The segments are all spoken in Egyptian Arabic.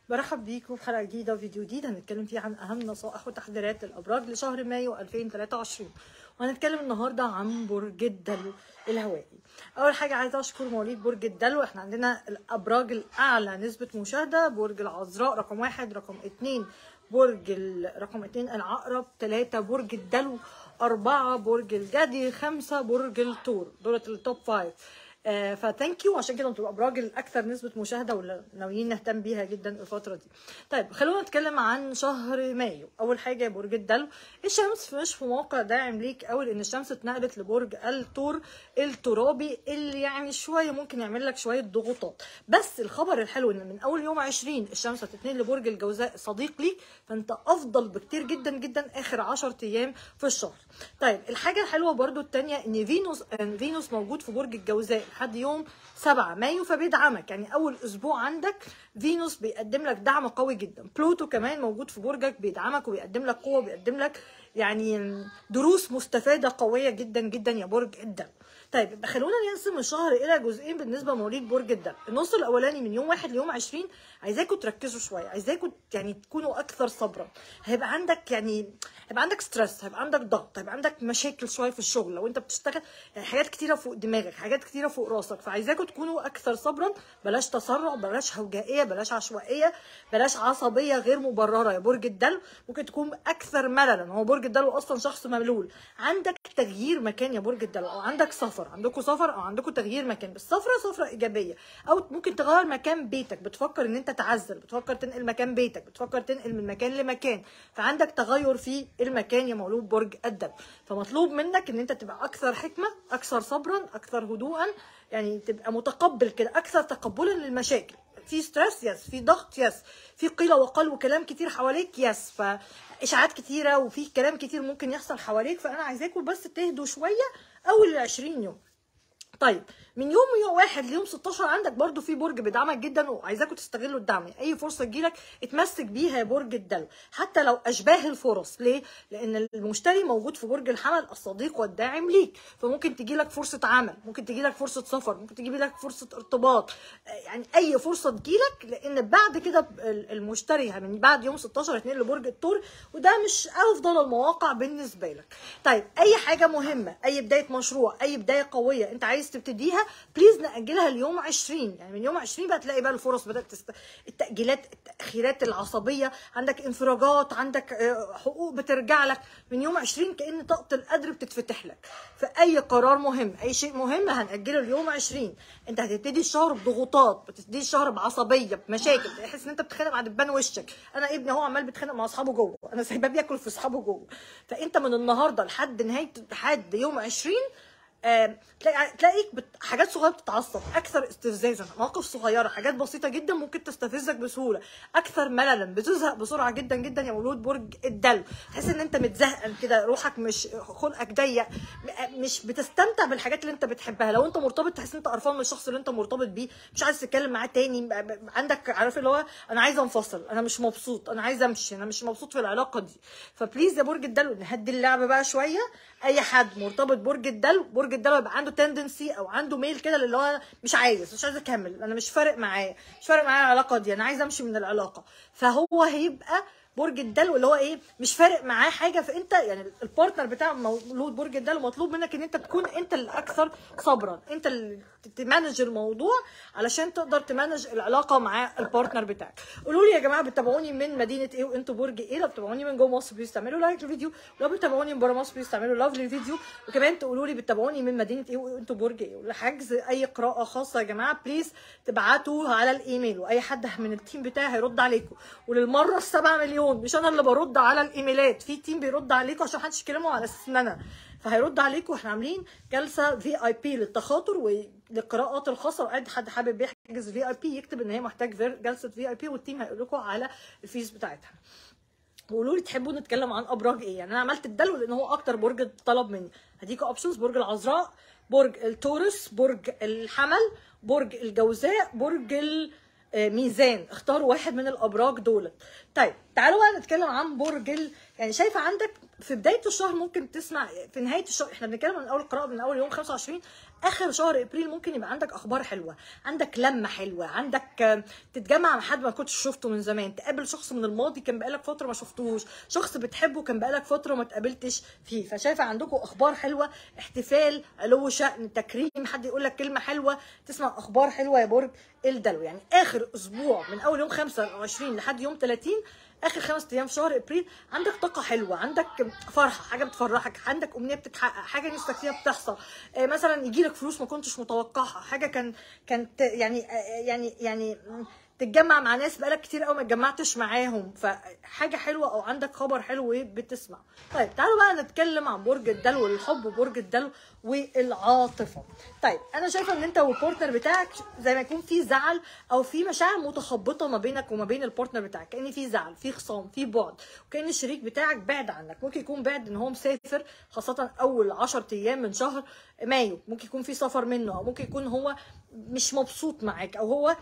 برحب بيكم في حلقه جديده وفيديو جديد هنتكلم فيه عن اهم نصائح وتحذيرات الابراج لشهر مايو 2023 وهنتكلم النهارده عن برج الدلو الهوائي اول حاجه عايزه اشكر مواليد برج الدلو احنا عندنا الابراج الاعلى نسبه مشاهده برج العذراء رقم واحد رقم اتنين برج ال- رقم اتنين العقرب تلاتة برج الدلو أربعة برج الجدي خمسة برج الثور دولت التوب فايف آه فثانك يو عشان كده بتبقى ابراج الاكثر نسبه مشاهده واللي ناويين نهتم بيها جدا الفتره دي. طيب خلونا نتكلم عن شهر مايو، اول حاجه برج الدلو، الشمس مش في موقع داعم ليك قوي لان الشمس اتنقلت لبرج الثور الترابي اللي يعني شويه ممكن يعمل لك شويه ضغوطات، بس الخبر الحلو ان من اول يوم 20 الشمس هتتنقل لبرج الجوزاء صديق ليك فانت افضل بكتير جدا جدا اخر 10 ايام في الشهر. طيب الحاجه الحلوه برضو الثانيه ان فينوس ان فينوس موجود في برج الجوزاء لحد يوم 7 مايو فبيدعمك يعني اول اسبوع عندك فينوس بيقدم لك دعم قوي جدا بلوتو كمان موجود في برجك بيدعمك وبيقدم لك قوه بيقدم لك يعني دروس مستفاده قويه جدا جدا يا برج الدلو طيب يبقى خلونا نقسم الشهر الى جزئين بالنسبه لمواليد برج الدلو النص الاولاني من يوم 1 ليوم 20 عايزاكم تركزوا شويه عايزاكم يعني تكونوا اكثر صبرا هيبقى عندك يعني هيبقى عندك ستريس هيبقى عندك ضغط هيبقى عندك مشاكل شويه في الشغل لو انت بتشتغل يعني حاجات كتيره فوق دماغك حاجات كتيره فوق راسك فعايزاكم تكونوا اكثر صبرا بلاش تسرع بلاش هوجائيه بلاش عشوائيه بلاش عصبيه غير مبرره يا برج الدلو ممكن تكون اكثر مللا هو برج الدلو اصلا شخص مملول عندك تغيير مكان يا برج الدلو او عندك سفر عندكم سفر او عندكم تغيير مكان بس سفره سفره ايجابيه او ممكن تغير مكان بيتك بتفكر ان انت تعزل بتفكر تنقل مكان بيتك بتفكر تنقل من مكان لمكان فعندك تغير في المكان يا مولود برج الدلو فمطلوب منك ان انت تبقى اكثر حكمه اكثر صبرا اكثر هدوءا يعني تبقى متقبل كده اكثر تقبلا للمشاكل في ستريس يس في ضغط يس في قيل وقال وكلام كتير حواليك يس فاشاعات كتيره وفي كلام كتير ممكن يحصل حواليك فانا عايزاكم بس تهدوا شويه اول ال 20 يوم طيب من يوم يوم واحد ليوم 16 عندك برضو في برج بيدعمك جدا وعايزاكم تستغلوا الدعم اي فرصه تجيلك اتمسك بيها يا برج الدلو حتى لو اشباه الفرص ليه لان المشتري موجود في برج الحمل الصديق والداعم ليك فممكن تجيلك فرصه عمل ممكن تجيلك فرصه سفر ممكن تجيلك فرصه ارتباط يعني اي فرصه تجيلك لان بعد كده المشتري من بعد يوم 16 هتنقل لبرج الثور وده مش افضل المواقع بالنسبه لك طيب اي حاجه مهمه اي بدايه مشروع اي بدايه قويه انت عايز تبتديها بليز ناجلها ليوم 20 يعني من يوم 20 بقى تلاقي بقى الفرص بدات تست... التاجيلات التاخيرات العصبيه عندك انفراجات عندك حقوق بترجع لك من يوم 20 كان طاقه القدر بتتفتح لك فاي قرار مهم اي شيء مهم هناجله ليوم 20 انت هتبتدي الشهر بضغوطات بتبتدي الشهر بعصبيه بمشاكل تحس ان انت بتتخانق مع دبان وشك انا ابني هو عمال بيتخانق مع اصحابه جوه انا سايباه بياكل في اصحابه جوه فانت من النهارده لحد نهايه لحد يوم 20 آه، تلاقي تلاقيك بت... حاجات صغيره بتتعصب اكثر استفزازا مواقف صغيره حاجات بسيطه جدا ممكن تستفزك بسهوله اكثر مللا بتزهق بسرعه جدا جدا يا مولود برج الدلو تحس ان انت متزهقن كده روحك مش خلقك ضيق م- مش بتستمتع بالحاجات اللي انت بتحبها لو انت مرتبط تحس ان انت قرفان من الشخص اللي انت مرتبط بيه مش عايز تتكلم معاه تاني ب- ب- عندك عارف اللي هو انا عايزه انفصل انا مش مبسوط انا عايزه امشي انا مش مبسوط في العلاقه دي فبليز يا برج الدلو نهدي اللعبه بقى شويه اي حد مرتبط برج الدلو برج الدلو يبقى عنده تندنسي او عنده ميل كده اللي هو مش عايز مش عايز اكمل انا مش فارق معايا مش فارق معايا العلاقه دي انا عايز امشي من العلاقه فهو هيبقى برج الدلو اللي هو ايه مش فارق معاه حاجه فانت يعني البارتنر بتاع مولود برج الدلو مطلوب منك ان انت تكون انت الاكثر صبرا انت اللي تمانج الموضوع علشان تقدر تمانج العلاقه مع البارتنر بتاعك قولوا لي يا جماعه بتتابعوني من مدينه ايه وانتوا برج ايه لو بتتابعوني من جوه مصر بليز تعملوا لايك للفيديو لو بتتابعوني من بره مصر بليز تعملوا لاف للفيديو وكمان تقولوا لي بتتابعوني من مدينه ايه وانتوا برج ايه ولحجز اي قراءه خاصه يا جماعه بليز تبعتوا على الايميل واي حد من التيم بتاعي هيرد عليكم وللمره السبعة مليون مش انا اللي برد على الايميلات في تيم بيرد عليكم عشان محدش يكلموا على اساس ان انا فهيرد عليكم واحنا عاملين جلسه في اي بي للتخاطر وللقراءات الخاصه واي حد حابب يحجز في اي بي يكتب ان هي محتاج فير- جلسه في اي بي والتيم هيقول لكم على الفيس بتاعتها وقولوا لي تحبوا نتكلم عن ابراج ايه يعني انا عملت الدلو لان هو اكتر برج طلب مني هديكوا اوبشنز برج العذراء برج التورس برج الحمل برج الجوزاء برج ال آه، ميزان اختاروا واحد من الابراج دولت طيب تعالوا بقى نتكلم عن برج يعني شايفه عندك في بدايه الشهر ممكن تسمع في نهايه الشهر احنا بنتكلم من اول قراءه من اول يوم 25 اخر شهر ابريل ممكن يبقى عندك اخبار حلوه عندك لمه حلوه عندك آه، تتجمع مع حد ما كنتش شفته من زمان تقابل شخص من الماضي كان بقالك فتره ما شفتوش شخص بتحبه كان بقالك فتره ما اتقابلتش فيه فشايفه عندكم اخبار حلوه احتفال علو شأن تكريم حد يقول لك كلمه حلوه تسمع اخبار حلوه يا برج الدلو يعني اخر اسبوع من اول يوم 25 لحد يوم 30 اخر خمس ايام في شهر ابريل عندك طاقه حلوه عندك فرحه حاجه بتفرحك عندك امنيه بتتحقق حاجه نفسك فيها بتحصل آه، مثلا يجي لك فلوس ما كنتش متوقعها حاجه كان كانت يعني آه، يعني يعني تتجمع مع ناس بقالك كتير قوي ما اتجمعتش معاهم فحاجه حلوه او عندك خبر حلو بتسمع طيب تعالوا بقى نتكلم عن برج الدلو الحب برج الدلو والعاطفه طيب انا شايفه ان انت والبارتنر بتاعك زي ما يكون في زعل او في مشاعر متخبطه ما بينك وما بين البارتنر بتاعك كان في زعل في خصام في بعد وكان الشريك بتاعك بعد عنك ممكن يكون بعد ان هو مسافر خاصه اول 10 ايام من شهر مايو ممكن يكون في سفر منه او ممكن يكون هو مش مبسوط معاك او هو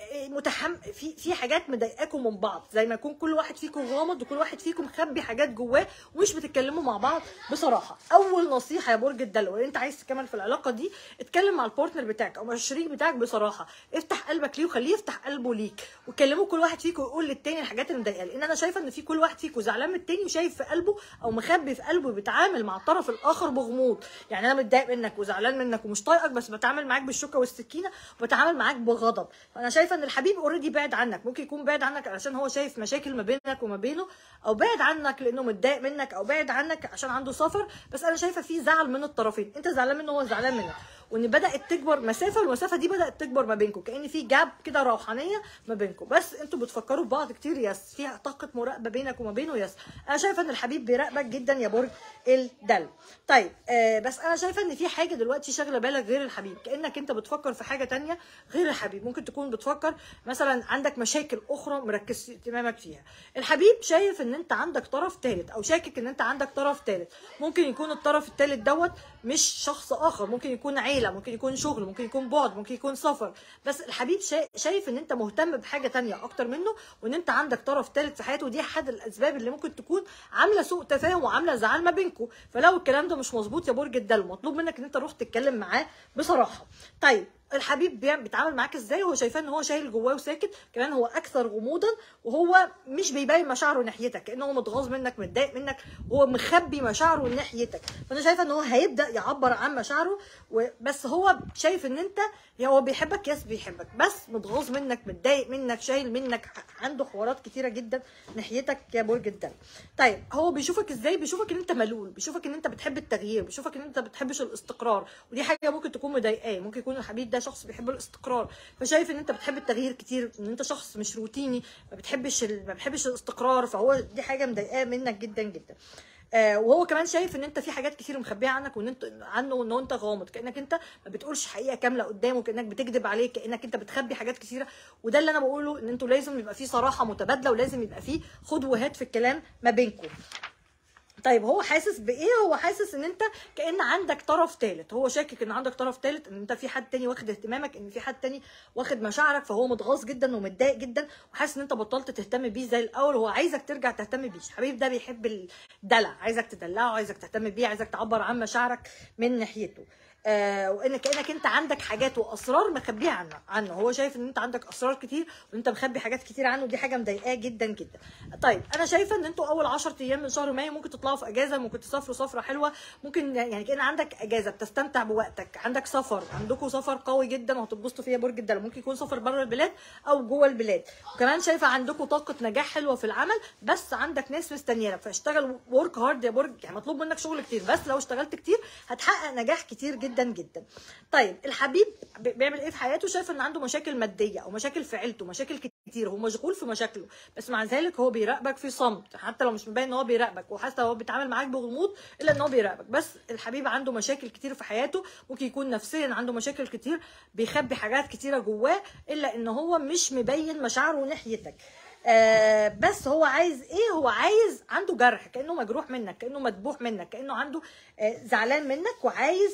متحم في في حاجات مضايقاكم من بعض زي ما يكون كل واحد فيكم غامض وكل واحد فيكم مخبي حاجات جواه ومش بتتكلموا مع بعض بصراحه اول نصيحه يا برج الدلو انت عايز تكمل في العلاقه دي اتكلم مع البارتنر بتاعك او مع الشريك بتاعك بصراحه افتح قلبك ليه وخليه يفتح قلبه ليك وكلموا كل واحد فيكم يقول للتاني الحاجات اللي مضايقاه لان انا شايفه ان في كل واحد فيكم زعلان من التاني وشايف في قلبه او مخبي في قلبه بيتعامل مع الطرف الاخر بغموض يعني انا متضايق منك وزعلان منك ومش طايقك بس بتعامل معاك بالشوكه والسكينه وبتعامل معاك بغضب فانا شايفه ان الحبيب اوريدي بعد عنك ممكن يكون بعد عنك علشان هو شايف مشاكل ما بينك وما بينه او بعد عنك لانه متضايق منك او بعد عنك عشان عنده سفر بس انا شايفه في زعل من الطرفين انت زعلان منه وهو زعلان منك وان بدات تكبر مسافه والمسافه دي بدات تكبر ما بينكم كان في جاب كده روحانيه ما بينكم بس انتوا بتفكروا في بعض كتير يس في طاقه مراقبه بينك وما بينه يس انا شايفه ان الحبيب بيراقبك جدا يا برج الدلو طيب آه بس انا شايفه ان في حاجه دلوقتي شاغله بالك غير الحبيب كانك انت بتفكر في حاجه تانية غير الحبيب ممكن تكون بتفكر مثلا عندك مشاكل اخرى مركز اهتمامك فيها الحبيب شايف ان انت عندك طرف ثالث او شاكك ان انت عندك طرف ثالث ممكن يكون الطرف الثالث دوت مش شخص اخر ممكن يكون عيله ممكن يكون شغل ممكن يكون بعد ممكن يكون سفر بس الحبيب شايف ان انت مهتم بحاجه تانية اكتر منه وان انت عندك طرف ثالث في حياته ودي احد الاسباب اللي ممكن تكون عامله سوء تفاهم وعامله زعل ما بينكم فلو الكلام ده مش مظبوط يا برج الدلو مطلوب منك ان انت تروح تتكلم معاه بصراحه طيب الحبيب بيتعامل معاك ازاي وهو شايفاه ان هو شايل جواه وساكت كمان هو اكثر غموضا وهو مش بيبين مشاعره ناحيتك كانه هو متغاظ منك متضايق منك وهو مخبي مشاعره ناحيتك فانا شايفه ان هو هيبدا يعبر عن مشاعره بس هو شايف ان انت هو بيحبك يس بيحبك بس متغاظ منك متضايق منك شايل منك عنده حوارات كتيره جدا ناحيتك يا برج الدم طيب هو بيشوفك ازاي بيشوفك ان انت ملول بيشوفك ان انت بتحب التغيير بيشوفك ان انت بتحبش الاستقرار ودي حاجه ممكن تكون مضايقاه ممكن يكون الحبيب ده شخص بيحب الاستقرار فشايف ان انت بتحب التغيير كتير ان انت شخص مش روتيني ما بتحبش ال... ما بتحبش الاستقرار فهو دي حاجه مضايقاه منك جدا جدا آه وهو كمان شايف ان انت في حاجات كتير مخبيه عنك وان انت عنه وان انت غامض كانك انت ما بتقولش حقيقه كامله قدامه كانك بتكذب عليه كانك انت بتخبي حاجات كتيره وده اللي انا بقوله ان انتوا لازم يبقى في صراحه متبادله ولازم يبقى في خد وهات في الكلام ما بينكم طيب هو حاسس بايه هو حاسس ان انت كان عندك طرف ثالث هو شاكك ان عندك طرف ثالث ان انت في حد تاني واخد اهتمامك ان في حد تاني واخد مشاعرك فهو متغاظ جدا ومتضايق جدا وحاسس ان انت بطلت تهتم بيه زي الاول هو عايزك ترجع تهتم بيه الحبيب ده بيحب الدلع عايزك تدلعه عايزك تهتم بيه عايزك تعبر عن مشاعرك من ناحيته آه وان كانك انت عندك حاجات واسرار مخبيها عنه عنه هو شايف ان انت عندك اسرار كتير وان انت مخبي حاجات كتير عنه ودي حاجه مضايقاه جدا جدا طيب انا شايفه ان انتوا اول 10 ايام من شهر مايو ممكن تطلعوا في اجازه ممكن تسافروا سفره حلوه ممكن يعني كان عندك اجازه بتستمتع بوقتك عندك سفر عندكم سفر قوي جدا وهتتبسطوا فيه برج الدلو ممكن يكون سفر بره البلاد او جوه البلاد وكمان شايفه عندكم طاقه نجاح حلوه في العمل بس عندك ناس مستنياك فاشتغل ورك هارد يا برج يعني مطلوب منك شغل كتير بس لو اشتغلت كتير هتحقق نجاح كتير جدا جدا طيب الحبيب بيعمل ايه في حياته شايف ان عنده مشاكل ماديه او مشاكل في عيلته مشاكل كتير هو مشغول في مشاكله بس مع ذلك هو بيراقبك في صمت حتى لو مش مبين ان هو بيراقبك وحتى هو بيتعامل معاك بغموض الا ان هو بيراقبك بس الحبيب عنده مشاكل كتير في حياته ممكن يكون نفسيا عنده مشاكل كتير بيخبي حاجات كتيره جواه الا ان هو مش مبين مشاعره ناحيتك آه بس هو عايز ايه هو عايز عنده جرح كانه مجروح منك كانه مذبوح منك كانه عنده آه زعلان منك وعايز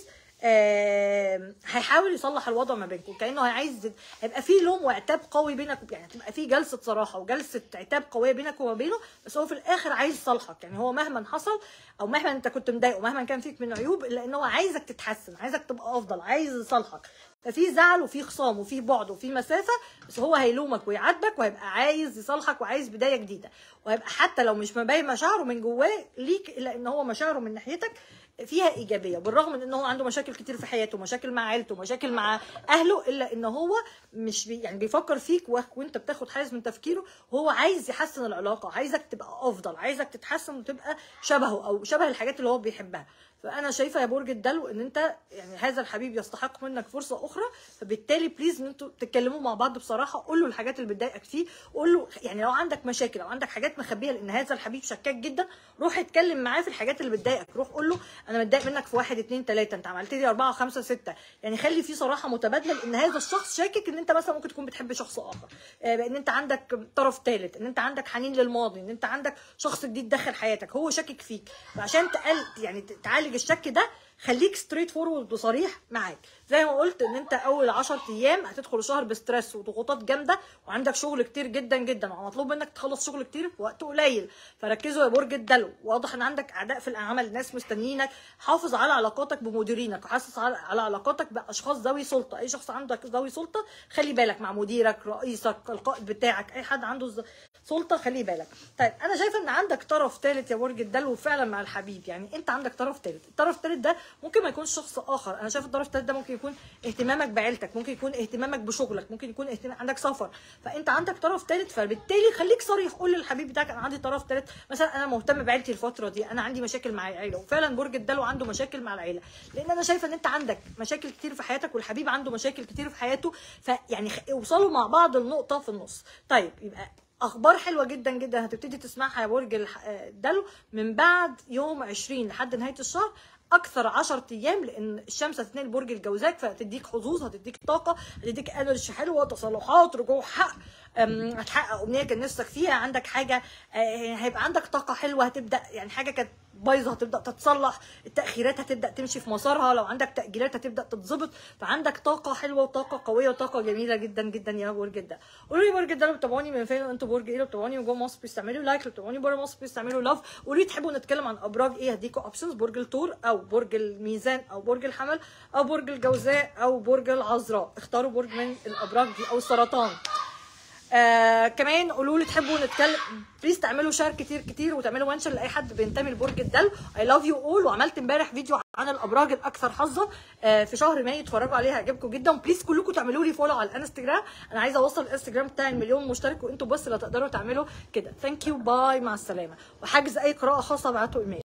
آه هيحاول يصلح الوضع ما بينكم كانه عايز هيبقى في لوم وعتاب قوي بينك يعني تبقى في جلسه صراحه وجلسه عتاب قويه بينك وما بينه بس هو في الاخر عايز يصالحك يعني هو مهما حصل او مهما انت كنت مضايقه مهما كان فيك من عيوب الا ان هو عايزك تتحسن عايزك تبقى افضل عايز يصالحك ففي زعل وفي خصام وفي بعد وفي مسافه بس هو هيلومك ويعاتبك وهيبقى عايز يصالحك وعايز بدايه جديده وهيبقى حتى لو مش مبين مشاعره من جواه ليك الا ان هو مشاعره من ناحيتك فيها ايجابيه بالرغم من ان هو عنده مشاكل كتير في حياته مشاكل مع عيلته مشاكل مع اهله الا ان هو مش بي يعني بيفكر فيك وانت بتاخد حيز من تفكيره وهو عايز يحسن العلاقه عايزك تبقى افضل عايزك تتحسن وتبقى شبهه او شبه الحاجات اللي هو بيحبها فانا شايفه يا برج الدلو ان انت يعني هذا الحبيب يستحق منك فرصه اخرى فبالتالي بليز ان انتوا تتكلموا مع بعض بصراحه قول له الحاجات اللي بتضايقك فيه قول له يعني لو عندك مشاكل او عندك حاجات مخبيه لان هذا الحبيب شكاك جدا روح اتكلم معاه في الحاجات اللي بتضايقك روح قول له انا متضايق منك في واحد اتنين تلاته انت عملت لي اربعه خمسه سته يعني خلي في صراحه متبادله لان هذا الشخص شاكك ان انت مثلا ممكن تكون بتحب شخص اخر ان انت عندك طرف ثالث ان انت عندك حنين للماضي ان انت عندك شخص جديد دخل حياتك هو شاكك فيك فعشان تقل يعني تعالج الشك ده خليك ستريت فورورد وصريح معاك زي ما قلت ان انت اول 10 ايام هتدخل الشهر بستريس وضغوطات جامده وعندك شغل كتير جدا جدا ومطلوب منك تخلص شغل كتير في وقت قليل فركزوا يا برج الدلو واضح ان عندك اعداء في العمل ناس مستنيينك حافظ على علاقاتك بمديرينك وحافظ على علاقاتك باشخاص ذوي سلطه اي شخص عندك ذوي سلطه خلي بالك مع مديرك رئيسك القائد بتاعك اي حد عنده سلطه خلي بالك طيب انا شايفه ان عندك طرف ثالث يا برج الدلو فعلا مع الحبيب يعني انت عندك طرف ثالث الطرف الثالث ده ممكن ما يكونش شخص اخر انا شايف الطرف الثالث ده ممكن يكون اهتمامك بعيلتك ممكن يكون اهتمامك بشغلك ممكن يكون اهتمام عندك سفر فانت عندك طرف ثالث فبالتالي خليك صريح قول للحبيب بتاعك انا عندي طرف ثالث مثلا انا مهتم بعيلتي الفتره دي انا عندي مشاكل مع العيله وفعلا برج الدلو عنده مشاكل مع العيله لان انا شايفه ان انت عندك مشاكل كتير في حياتك والحبيب عنده مشاكل كتير في حياته فيعني اوصلوا مع بعض النقطه في النص طيب يبقى اخبار حلوه جدا جدا هتبتدي تسمعها يا برج الدلو من بعد يوم 20 لحد نهايه الشهر اكثر 10 ايام لان الشمس هتنقل برج الجوزاء فهتديك حظوظ هتديك طاقه هتديك انرجي حلوه تصالحات رجوع حق هتحقق امنيه كان نفسك فيها عندك حاجه هيبقى عندك طاقه حلوه هتبدا يعني حاجه كانت بايظه هتبدا تتصلح التاخيرات هتبدا تمشي في مسارها لو عندك تاجيلات هتبدا تتظبط فعندك طاقه حلوه وطاقه قويه وطاقه جميله جدا جدا يا برج الدلو قولوا لي برج الدلو بتابعوني من فين انتوا برج ايه لو بتابعوني من جوه مصر بيستعملوا لايك لو بتابعوني بره مصر بيستعملوا لاف قولوا لي تحبوا نتكلم عن ابراج ايه هديكوا اوبشنز برج الثور او برج الميزان او برج الحمل او برج الجوزاء او برج العذراء اختاروا برج من الابراج دي او السرطان آه كمان قولوا لي تحبوا نتكلم بليز تعملوا شير كتير كتير وتعملوا منشن لاي حد بينتمي لبرج الدلو اي لاف يو اول وعملت امبارح فيديو عن الابراج الاكثر حظا آه في شهر مايو اتفرجوا عليه هيعجبكم جدا بليز كلكم تعملوا لي فولو على الانستجرام انا عايزه اوصل الانستجرام بتاعي المليون مشترك وانتوا بس اللي تقدروا تعملوا كده ثانك يو باي مع السلامه وحاجز اي قراءه خاصه ابعتوا ايميل